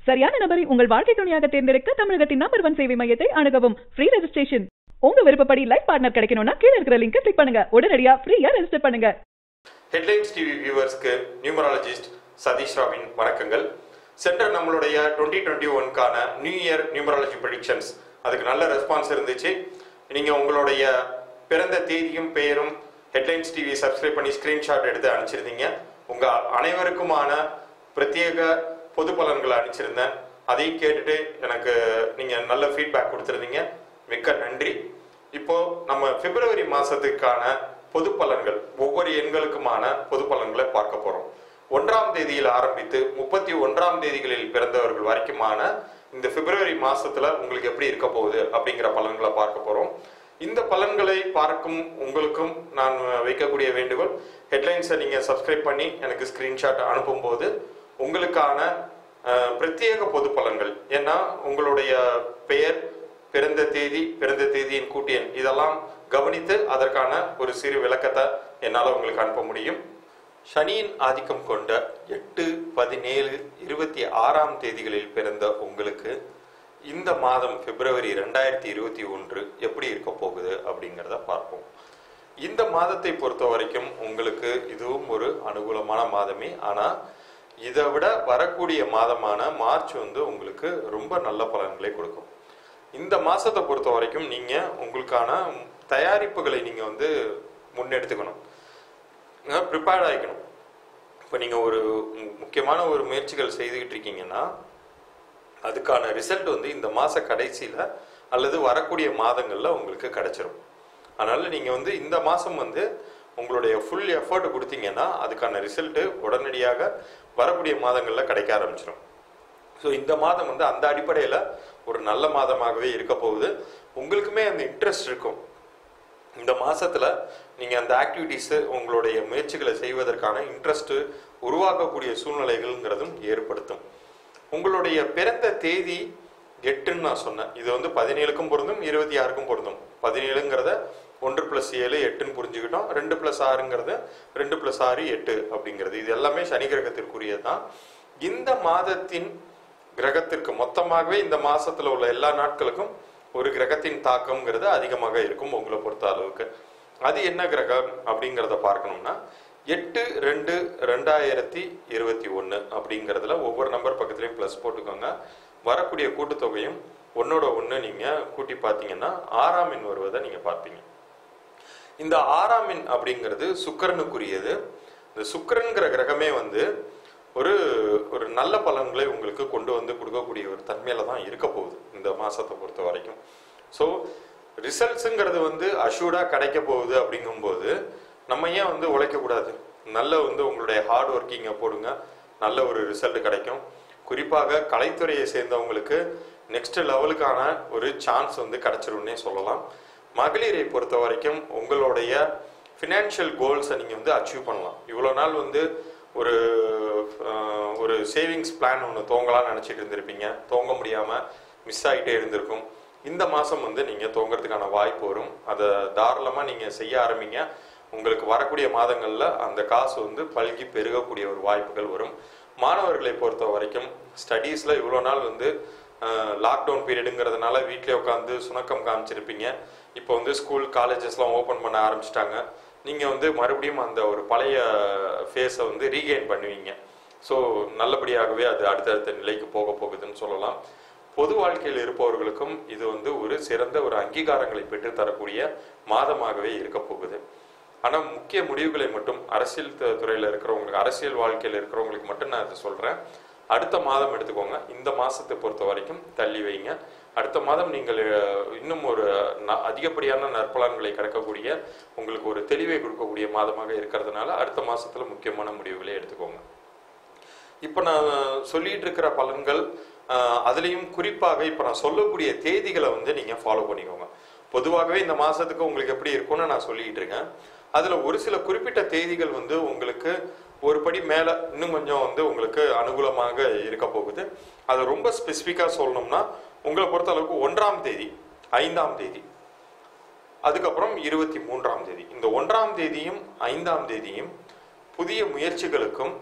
சரியான நபரை உங்கள் வாழ்க்கை துணையாக தேர்ந்தெடுக்க தமிழகத்தின் நம்பர் ஒன் சேவை மையத்தை அணுகவும் ஃப்ரீ ரெஜிஸ்ட்ரேஷன் உங்க விருப்பப்படி லைஃப் பார்ட்னர் கிடைக்கணும்னா கீழ இருக்கிற லிங்கை கிளிக் பண்ணுங்க உடனடியா ஃப்ரீயா ரெஜிஸ்டர் பண்ணுங்க ஹெட்லைன்ஸ் டிவி வியூவர்ஸ்க்கு நியூமராலஜிஸ்ட் சதீஷ் ராவின் வணக்கங்கள் சென்ற நம்மளுடைய டுவெண்ட்டி டுவெண்ட்டி ஒன்கான நியூ இயர் நியூமராலஜி ப்ரெடிக்ஷன்ஸ் அதுக்கு நல்ல ரெஸ்பான்ஸ் இருந்துச்சு நீங்கள் உங்களுடைய பிறந்த தேதியும் பெயரும் ஹெட்லைன்ஸ் டிவி சப்ஸ்கிரைப் பண்ணி ஸ்க்ரீன்ஷாட் எடுத்து அனுப்பிச்சிருந்தீங்க உங்கள் அனைவருக்குமான பிரத்யேக பொது பலன்களை அனுப்பிச்சிருந்தேன் அதையும் கேட்டுட்டு எனக்கு நீங்கள் நல்ல ஃபீட்பேக் கொடுத்துருந்தீங்க மிக்க நன்றி இப்போ நம்ம பிப்ரவரி மாசத்துக்கான பொது பலன்கள் ஒவ்வொரு எண்களுக்குமான பொது பலன்களை பார்க்க போறோம் ஒன்றாம் தேதியில் ஆரம்பித்து முப்பத்தி ஒன்றாம் தேதிகளில் பிறந்தவர்கள் வரைக்குமான இந்த பிப்ரவரி மாசத்துல உங்களுக்கு எப்படி இருக்க போகுது அப்படிங்கிற பலன்களை பார்க்க போறோம் இந்த பலன்களை பார்க்கும் உங்களுக்கும் நான் வைக்கக்கூடிய வேண்டுகோள் ஹெட்லைன்ஸை நீங்க சப்ஸ்கிரைப் பண்ணி எனக்கு ஸ்கிரீன்ஷாட் அனுப்பும்போது உங்களுக்கான அஹ், பிரத்யேக பொது பலன்கள் ஏன்னா உங்களுடைய பெயர் பிறந்த தேதி பிறந்த தேதியின் கூட்டியன் இதெல்லாம் கவனித்து அதற்கான ஒரு சிறு விளக்கத்தை என்னால் உங்களுக்கு அனுப்ப முடியும் சனியின் ஆதிக்கம் கொண்ட எட்டு பதினேழு இருபத்தி ஆறாம் தேதிகளில் பிறந்த உங்களுக்கு இந்த மாதம் பிப்ரவரி ரெண்டாயிரத்தி இருபத்தி ஒன்று எப்படி இருக்க போகுது அப்படிங்கிறத பார்ப்போம் இந்த மாதத்தை பொறுத்த வரைக்கும் உங்களுக்கு இதுவும் ஒரு அனுகூலமான மாதமே ஆனால் இதை விட வரக்கூடிய மாதமான மார்ச் வந்து உங்களுக்கு ரொம்ப நல்ல பலன்களை கொடுக்கும் இந்த மாசத்தை பொறுத்த வரைக்கும் நீங்க உங்களுக்கான தயாரிப்புகளை நீங்க வந்து முன்னெடுத்துக்கணும் ப்ரிப்பேர்ட் ஆகிக்கணும் இப்போ நீங்க ஒரு மு- முக்கியமான ஒரு முயற்சிகள் செய்துக்கிட்டு இருக்கீங்கன்னா அதுக்கான ரிசல்ட் வந்து இந்த மாச கடைசியில அல்லது வரக்கூடிய மாதங்கள்ல உங்களுக்கு கிடைச்சிரும் அதனால நீங்க வந்து இந்த மாசம் வந்து உங்களுடைய ஃபுல் எஃபர்ட் கொடுத்தீங்கன்னா அதுக்கான ரிசல்ட் உடனடியாக வரக்கூடிய மாதங்கள்ல கிடைக்க ஆரம்பிச்சிடும் ஸோ இந்த மாதம் வந்து அந்த அடிப்படையில் ஒரு நல்ல மாதமாகவே இருக்க போகுது உங்களுக்குமே அந்த இன்ட்ரெஸ்ட் இருக்கும் இந்த மாசத்துல நீங்க அந்த ஆக்டிவிட்டீஸ் உங்களுடைய முயற்சிகளை செய்வதற்கான இன்ட்ரெஸ்ட் உருவாக்கக்கூடிய சூழ்நிலைகள்ங்கிறதும் ஏற்படுத்தும் உங்களுடைய பிறந்த தேதி எட்டுன்னு நான் சொன்னேன் இது வந்து பதினேழுக்கும் பொருந்தும் இருபத்தி ஆறுக்கும் பொருந்தும் பதினேழுங்கிறத ஒன்று பிளஸ் ஏழு எட்டுன்னு புரிஞ்சுக்கிட்டோம் ரெண்டு பிளஸ் ஆறுங்கிறது ரெண்டு பிளஸ் ஆறு எட்டு அப்படிங்கிறது இது எல்லாமே சனி கிரகத்திற்குரியது தான் இந்த மாதத்தின் கிரகத்திற்கு மொத்தமாகவே இந்த மாசத்துல உள்ள எல்லா நாட்களுக்கும் ஒரு கிரகத்தின் தாக்கம்ங்கிறது அதிகமாக இருக்கும் உங்களை பொறுத்த அளவுக்கு அது என்ன கிரகம் அப்படிங்கிறத பார்க்கணும்னா எட்டு ரெண்டு ரெண்டாயிரத்தி இருபத்தி ஒன்று அப்படிங்கிறதுல ஒவ்வொரு நம்பர் பக்கத்துலையும் ப்ளஸ் போட்டுக்கோங்க வரக்கூடிய கூட்டுத்தொகையும் ஒன்னோட ஒன்று நீங்கள் கூட்டி பார்த்தீங்கன்னா ஆறாம் எண் வருவதை நீங்கள் பார்ப்பீங்க இந்த ஆறாம் எண் அப்படிங்கிறது சுக்கிரனுக்குரியது இந்த சுக்கிரன்கிற கிரகமே வந்து ஒரு ஒரு நல்ல பலன்களை உங்களுக்கு கொண்டு வந்து கொடுக்கக்கூடிய ஒரு தன்மையில தான் இருக்க போகுது இந்த மாசத்தை பொறுத்த வரைக்கும் ஸோ ரிசல்ட்ஸுங்கிறது வந்து அஷூர்டாக கிடைக்க போகுது அப்படிங்கும்போது நம்ம ஏன் வந்து உழைக்கக்கூடாது நல்ல வந்து உங்களுடைய ஹார்ட் ஒர்க்கிங்கை போடுங்க நல்ல ஒரு ரிசல்ட் கிடைக்கும் குறிப்பாக கலைத்துறையை சேர்ந்தவங்களுக்கு நெக்ஸ்ட் லெவலுக்கான ஒரு சான்ஸ் வந்து கிடைச்சிரும்னே சொல்லலாம் மகளிரை பொறுத்த வரைக்கும் உங்களுடைய ஃபினான்ஷியல் கோல்ஸை நீங்கள் வந்து அச்சீவ் பண்ணலாம் இவ்வளோ நாள் வந்து ஒரு அஹ், ஒரு சேவிங்ஸ் பிளான் ஒன்று தோங்கலாம்னு நினச்சிட்டு இருந்திருப்பீங்க தோங்க முடியாமல் மிஸ் ஆகிட்டே இருந்திருக்கும் இந்த மாதம் வந்து நீங்கள் தோங்கிறதுக்கான வாய்ப்பு வரும் அதை தாராளமாக நீங்கள் செய்ய ஆரம்பிங்க உங்களுக்கு வரக்கூடிய மாதங்களில் அந்த காசு வந்து பல்கி பெருகக்கூடிய ஒரு வாய்ப்புகள் வரும் மாணவர்களை பொறுத்த வரைக்கும் ஸ்டடீஸில் இவ்வளோ நாள் வந்து லாக்டவுன் பீரியடுங்கிறதுனால வீட்டிலே உட்காந்து சுணக்கம் காமிச்சிருப்பீங்க இப்போ வந்து ஸ்கூல் காலேஜஸ்லாம் ஓப்பன் பண்ண ஆரம்பிச்சிட்டாங்க நீங்கள் வந்து மறுபடியும் அந்த ஒரு பழைய ஃபேஸை வந்து ரீகெயின் பண்ணுவீங்க ஸோ நல்லபடியாகவே அது அடுத்தடுத்த நிலைக்கு போக போகுதுன்னு சொல்லலாம் பொது வாழ்க்கையில் இருப்பவர்களுக்கும் இது வந்து ஒரு சிறந்த ஒரு அங்கீகாரங்களை பெற்றுத் தரக்கூடிய மாதமாகவே இருக்க போகுது ஆனால் முக்கிய முடிவுகளை மட்டும் அரசியல் து- துறையில இருக்கிறவங்களுக்கு அரசியல் வாழ்க்கையில் இருக்கிறவங்களுக்கு மட்டும் நான் இதை சொல்றேன் அடுத்த மாதம் எடுத்துக்கோங்க இந்த மாசத்தை பொறுத்த வரைக்கும் தள்ளி வைங்க அடுத்த மாதம் நீங்கள் அஹ், இன்னும் ஒரு ந- அதிகப்படியான நற்பலன்களை கிடைக்கக்கூடிய உங்களுக்கு ஒரு தெளிவை கொடுக்கக்கூடிய மாதமாக இருக்கிறதுனால அடுத்த மாசத்துல முக்கியமான முடிவுகளை எடுத்துக்கோங்க இப்போ நான் சொல்லிட்டு இருக்கிற பலன்கள் ஆஹ், அதுலயும் குறிப்பாக இப்போ நான் சொல்லக்கூடிய தேதிகளை வந்து நீங்க ஃபாலோ பண்ணிக்கோங்க பொதுவாகவே இந்த மாசத்துக்கு உங்களுக்கு எப்படி இருக்கும்னு நான் சொல்லிட்டு இருக்கேன் அதுல ஒரு சில குறிப்பிட்ட தேதிகள் வந்து உங்களுக்கு ஒரு படி மேல இன்னும் கொஞ்சம் வந்து உங்களுக்கு அனுகூலமாக இருக்க போகுது அது ரொம்ப ஸ்பெசிஃபிக்கா சொல்லணும்னா உங்களை பொறுத்த அளவுக்கு ஒன்றாம் தேதி ஐந்தாம் தேதி அதுக்கப்புறம் இருபத்தி மூன்றாம் தேதி இந்த ஒன்றாம் தேதியும் ஐந்தாம் தேதியும் புதிய முயற்சிகளுக்கும்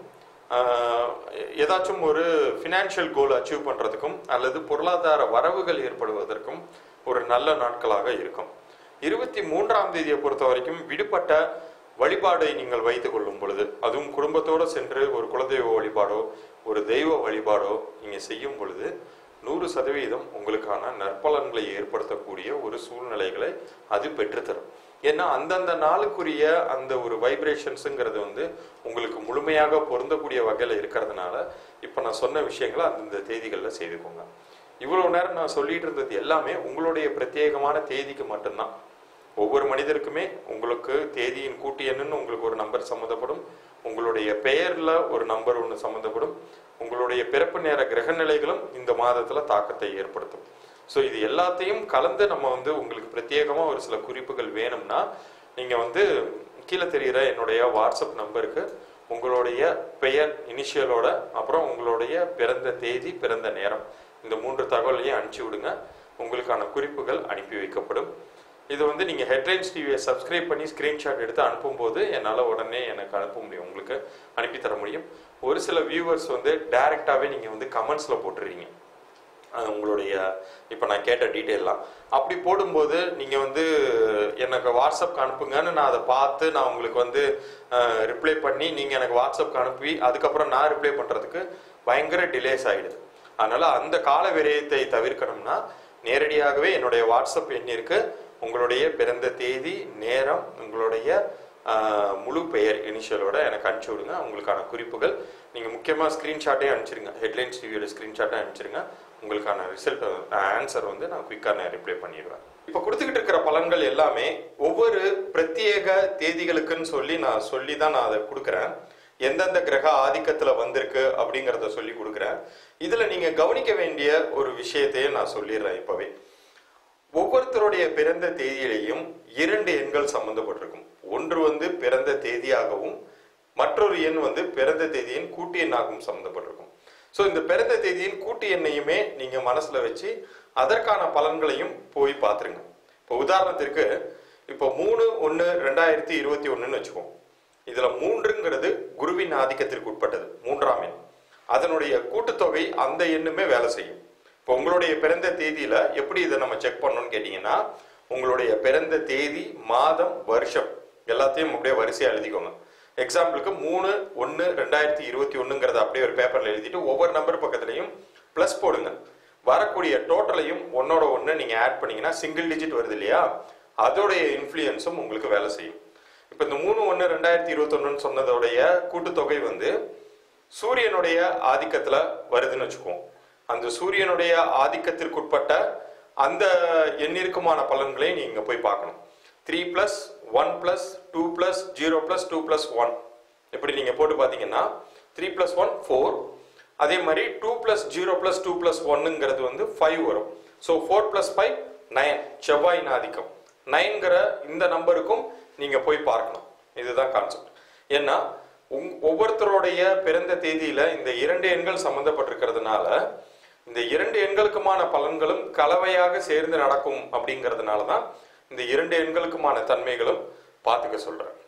ஆஹ், ஏதாச்சும் ஒரு ஃபினான்ஷியல் கோல் அச்சீவ் பண்ணுறதுக்கும் அல்லது பொருளாதார வரவுகள் ஏற்படுவதற்கும் ஒரு நல்ல நாட்களாக இருக்கும் இருபத்தி மூன்றாம் தேதியை பொறுத்த வரைக்கும் விடுபட்ட வழிபாடை நீங்கள் வைத்துக் கொள்ளும் பொழுது அதுவும் குடும்பத்தோடு சென்று ஒரு குலதெய்வ வழிபாடோ ஒரு தெய்வ வழிபாடோ நீங்கள் செய்யும் பொழுது நூறு சதவீதம் உங்களுக்கான நற்பலன்களை ஏற்படுத்தக்கூடிய ஒரு சூழ்நிலைகளை அது பெற்றுத்தரும் ஏன்னா அந்தந்த நாளுக்குரிய அந்த ஒரு வைப்ரேஷன்ஸுங்கிறது வந்து உங்களுக்கு முழுமையாக பொருந்தக்கூடிய வகையில் இருக்கிறதுனால இப்போ நான் சொன்ன விஷயங்களை அந்தந்த தேதிகளில் செய்துக்கோங்க இவ்வளோ நேரம் நான் சொல்லிட்டு இருந்தது எல்லாமே உங்களுடைய பிரத்யேகமான தேதிக்கு மட்டும்தான் ஒவ்வொரு மனிதருக்குமே உங்களுக்கு தேதியின் கூட்டு எண்ணுன்னு உங்களுக்கு ஒரு நம்பர் சம்மந்தப்படும் உங்களுடைய பெயரில் ஒரு நம்பர் ஒன்று சம்மந்தப்படும் உங்களுடைய பிறப்பு நேர கிரக நிலைகளும் இந்த மாதத்தில் தாக்கத்தை ஏற்படுத்தும் ஸோ இது எல்லாத்தையும் கலந்து நம்ம வந்து உங்களுக்கு பிரத்யேகமாக ஒரு சில குறிப்புகள் வேணும்னா நீங்கள் வந்து கீழே தெரிகிற என்னுடைய வாட்ஸ்அப் நம்பருக்கு உங்களுடைய பெயர் இனிஷியலோட அப்புறம் உங்களுடைய பிறந்த தேதி பிறந்த நேரம் இந்த மூன்று தகவலையும் அனுப்பிச்சி விடுங்க உங்களுக்கான குறிப்புகள் அனுப்பி வைக்கப்படும் இது வந்து நீங்கள் ஹெட்லைன்ஸ் டிவியை சப்ஸ்கிரைப் பண்ணி ஸ்க்ரீன்ஷாட் எடுத்து அனுப்பும்போது என்னால் உடனே எனக்கு அனுப்ப முடியும் உங்களுக்கு அனுப்பி தர முடியும் ஒரு சில வியூவர்ஸ் வந்து டைரெக்டாகவே நீங்கள் வந்து கமெண்ட்ஸில் போட்டுறீங்க அது உங்களுடைய இப்போ நான் கேட்ட டீட்டெயிலாம் அப்படி போடும்போது நீங்கள் வந்து எனக்கு வாட்ஸ்அப்க்கு அனுப்புங்கன்னு நான் அதை பார்த்து நான் உங்களுக்கு வந்து ரிப்ளை பண்ணி நீங்கள் எனக்கு வாட்ஸ்அப்க்கு அனுப்பி அதுக்கப்புறம் நான் ரிப்ளை பண்ணுறதுக்கு பயங்கர டிலேஸ் ஆகிடுது அதனால் அந்த கால விரயத்தை தவிர்க்கணும்னா நேரடியாகவே என்னுடைய வாட்ஸ்அப் எண்ணிற்கு உங்களுடைய பிறந்த தேதி நேரம் உங்களுடைய ஆஹ், முழு பெயர் இனிஷியலோட எனக்கு அனுப்பிச்சி விடுங்க உங்களுக்கான குறிப்புகள் நீங்கள் முக்கியமாக ஸ்க்ரீன்ஷாட்டே அனுப்பிச்சிருங்க ஹெட்லைன்ஸ் டிவியோட ஸ்க்ரீன்ஷாட்டை அனுப்பிச்சிருங்க உங்களுக்கான ரிசல்ட் ஆன்சர் வந்து நான் குயிக்காக ரிப்ளை பண்ணிடுவேன் இப்போ கொடுத்துக்கிட்டு இருக்கிற பலன்கள் எல்லாமே ஒவ்வொரு பிரத்யேக தேதிகளுக்குன்னு சொல்லி நான் சொல்லி தான் நான் அதை கொடுக்குறேன் எந்தெந்த கிரக ஆதிக்கத்தில் வந்திருக்கு அப்படிங்கிறத சொல்லி கொடுக்குறேன் இதில் நீங்கள் கவனிக்க வேண்டிய ஒரு விஷயத்தையும் நான் சொல்லிடுறேன் இப்போவே ஒவ்வொருத்தருடைய பிறந்த தேதியிலையும் இரண்டு எண்கள் சம்பந்தப்பட்டிருக்கும் ஒன்று வந்து பிறந்த தேதியாகவும் மற்றொரு எண் வந்து பிறந்த தேதியின் கூட்டு எண்ணாகவும் சம்பந்தப்பட்டிருக்கும் ஸோ இந்த பிறந்த தேதியின் கூட்டு எண்ணையுமே நீங்க மனசுல வச்சு அதற்கான பலன்களையும் போய் பார்த்துருங்க இப்போ உதாரணத்திற்கு இப்போ மூணு ஒன்று ரெண்டாயிரத்தி இருபத்தி ஒன்றுன்னு வச்சுக்கோம் இதுல மூன்றுங்கிறது குருவின் ஆதிக்கத்திற்கு உட்பட்டது மூன்றாம் எண் அதனுடைய கூட்டுத்தொகை அந்த எண்ணுமே வேலை செய்யும் இப்போ உங்களுடைய பிறந்த தேதியில எப்படி இதை நம்ம செக் பண்ணணும்னு கேட்டீங்கன்னா உங்களுடைய பிறந்த தேதி மாதம் வருஷம் எல்லாத்தையும் அப்படியே வரிசையா எழுதிக்கோங்க எக்ஸாம்பிளுக்கு மூணு ஒன்று ரெண்டாயிரத்தி இருபத்தி ஒன்றுங்கிறத அப்படியே ஒரு பேப்பர்ல எழுதிட்டு ஒவ்வொரு நம்பர் பக்கத்துலையும் ப்ளஸ் போடுங்க வரக்கூடிய டோட்டலையும் ஒன்னோட ஒன்று நீங்க ஆட் பண்ணீங்கன்னா சிங்கிள் டிஜிட் வருது இல்லையா அதோடைய இன்ஃப்ளூயன்ஸும் உங்களுக்கு வேலை செய்யும் இப்போ இந்த மூணு ஒன்று ரெண்டாயிரத்தி இருபத்தொன்னுன்னு சொன்னதோடைய கூட்டுத்தொகை வந்து சூரியனுடைய ஆதிக்கத்துல வருதுன்னு வச்சுக்குவோம் அந்த சூரியனுடைய ஆதிக்கத்திற்குட்பட்ட அந்த எண்ணிற்குமான பலன்களை நீங்க போய் பார்க்கணும் three plus one plus two plus zero plus two plus one இப்படி நீங்க போட்டு பார்த்தீங்கன்னா த்ரீ பிளஸ் ஒன் ஃபோர் அதே மாதிரி two plus zero plus two plus ஒன்னுங்கிறது வந்து ஃபைவ் வரும் so four plus five nine செவ்வாயின் ஆதிக்கம் நைன்கிற இந்த நம்பருக்கும் நீங்க போய் பார்க்கணும் இதுதான் கான்செப்ட் ஏன்னா உங் ஒவ்வொருத்தருடைய பிறந்த தேதியில இந்த இரண்டு எண்கள் சம்பந்தப்பட்டிருக்கிறதுனால இந்த இரண்டு எண்களுக்குமான பலன்களும் கலவையாக சேர்ந்து நடக்கும் அப்படிங்கிறதுனால தான் இந்த இரண்டு எண்களுக்குமான தன்மைகளும் பார்த்துக்க சொல்றேன்